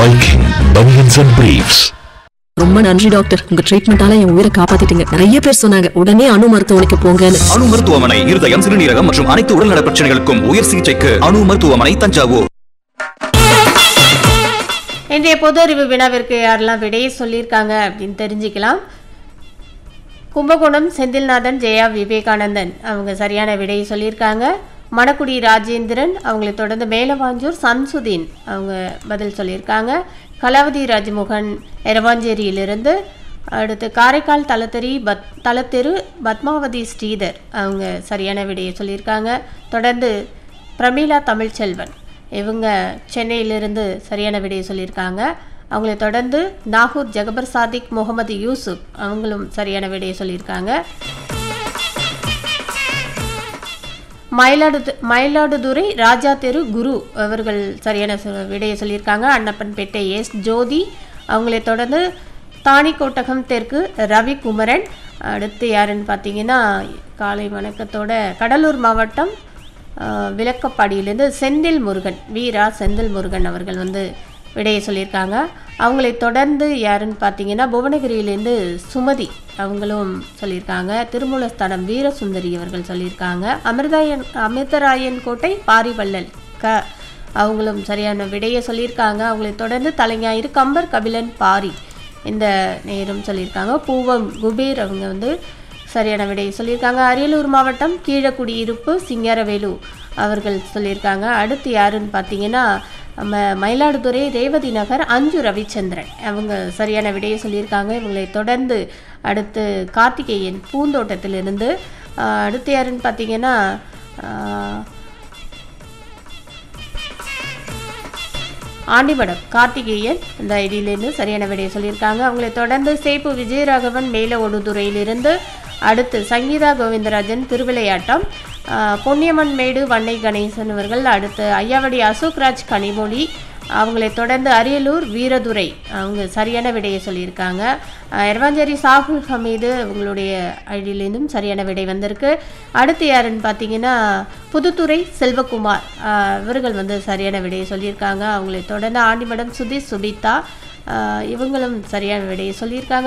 Viking Bunions and Briefs. ரொம்ப நன்றி doctor உங்க ட்ரீட்மெண்டால என் உயிரை காப்பாத்திட்டீங்க நிறைய பேர் சொன்னாங்க உடனே அணு மருத்துவமனைக்கு போங்கன்னு அணு மருத்துவமனை இருதயம் சிறுநீரகம் மற்றும் அனைத்து உடல்நல பிரச்சனைகளுக்கும் உயர் சிகிச்சைக்கு அணு மருத்துவமனை தஞ்சாவூர் இன்றைய பொது அறிவு வினாவிற்கு யாரெல்லாம் விடையை சொல்லியிருக்காங்க அப்படின்னு தெரிஞ்சுக்கலாம் கும்பகோணம் செந்தில்நாதன் ஜெயா விவேகானந்தன் அவங்க சரியான விடையை சொல்லியிருக்காங்க மணக்குடி ராஜேந்திரன் அவங்களை தொடர்ந்து மேலவாஞ்சூர் சம்சுதீன் அவங்க பதில் சொல்லியிருக்காங்க கலாவதி ராஜ்மோகன் எரவாஞ்சேரியிலிருந்து அடுத்து காரைக்கால் தலத்தெரி பத் தலத்தெரு பத்மாவதி ஸ்ரீதர் அவங்க சரியான விடையை சொல்லியிருக்காங்க தொடர்ந்து பிரமீளா தமிழ்ச்செல்வன் இவங்க சென்னையிலிருந்து சரியான விடையை சொல்லியிருக்காங்க அவங்களை தொடர்ந்து நாகூர் ஜகபர் சாதிக் முகமது யூசுப் அவங்களும் சரியான விடையை சொல்லியிருக்காங்க மயிலாடு மயிலாடுதுறை ராஜா தெரு குரு அவர்கள் சரியான சொ- விடையை சொல்லியிருக்காங்க அன்னப்பன்பேட்டை எஸ் ஜோதி அவங்களை தொடர்ந்து தாணிக்கோட்டகம் தெற்கு ரவி குமரன் அடுத்து யாருன்னு பார்த்தீங்கன்னா காலை வணக்கத்தோட கடலூர் மாவட்டம் ஆஹ், விளக்கப்பாடியிலேருந்து செந்தில் முருகன் வீரா செந்தில் முருகன் அவர்கள் வந்து விடையை சொல்லியிருக்காங்க அவங்களை தொடர்ந்து யாருன்னு பார்த்தீங்கன்னா புவனகிரியிலேருந்து சுமதி அவங்களும் சொல்லியிருக்காங்க திருமூலஸ்தானம் வீரசுந்தரி அவர்கள் சொல்லியிருக்காங்க அமிர்தாயன் அமிர்தராயன் கோட்டை பாரிவள்ளல் க அவங்களும் சரியான விடையை சொல்லியிருக்காங்க அவங்களை தொடர்ந்து தலைஞாயிறு கம்பர் கபிலன் பாரி இந்த நேரம் சொல்லியிருக்காங்க பூவம் குபேர் அவங்க வந்து சரியான விடையை சொல்லியிருக்காங்க அரியலூர் மாவட்டம் கீழக்குடியிருப்பு சிங்காரவேலு அவர்கள் சொல்லியிருக்காங்க அடுத்து யாருன்னு பார்த்தீங்கன்னா நம்ம மயிலாடுதுறை ரேவதி நகர் அஞ்சு ரவிச்சந்திரன் அவங்க சரியான விடையை சொல்லியிருக்காங்க இவங்களை தொடர்ந்து அடுத்து கார்த்திகேயன் பூந்தோட்டத்திலிருந்து ஆஹ், அடுத்து யாருன்னு பார்த்தீங்கன்னா ஆஹ், ஆண்டிமடம் கார்த்திகேயன் இந்த ஐடியிலேருந்து சரியான விடையை சொல்லியிருக்காங்க அவங்களை தொடர்ந்து சேப்பு விஜயராகவன் மேல ஒடுதுறையிலிருந்து அடுத்து சங்கீதா கோவிந்தராஜன் திருவிளையாட்டம் ஆஹ், பொன்னியம்மன் மேடு வன்னை கணேசன் அவர்கள் அடுத்து ஐயாவடி அசோக்ராஜ் கனிமொழி அவங்களை தொடர்ந்து அரியலூர் வீரதுரை அவங்க சரியான விடையை சொல்லியிருக்காங்க ஆஹ், எரவாஞ்சேரி சாகுல் ஹமீது அவங்களுடைய ஐடியிலேருந்தும் சரியான விடை வந்திருக்கு அடுத்து யாருன்னு பார்த்தீங்கன்னா புதுத்துறை செல்வகுமார் ஆஹ், இவர்கள் வந்து சரியான விடையை சொல்லியிருக்காங்க அவங்களை தொடர்ந்து ஆண்டிமடம் சுதீஷ் சுபிதா ஆஹ், இவங்களும் சரியான விடையை சொல்லியிருக்காங்க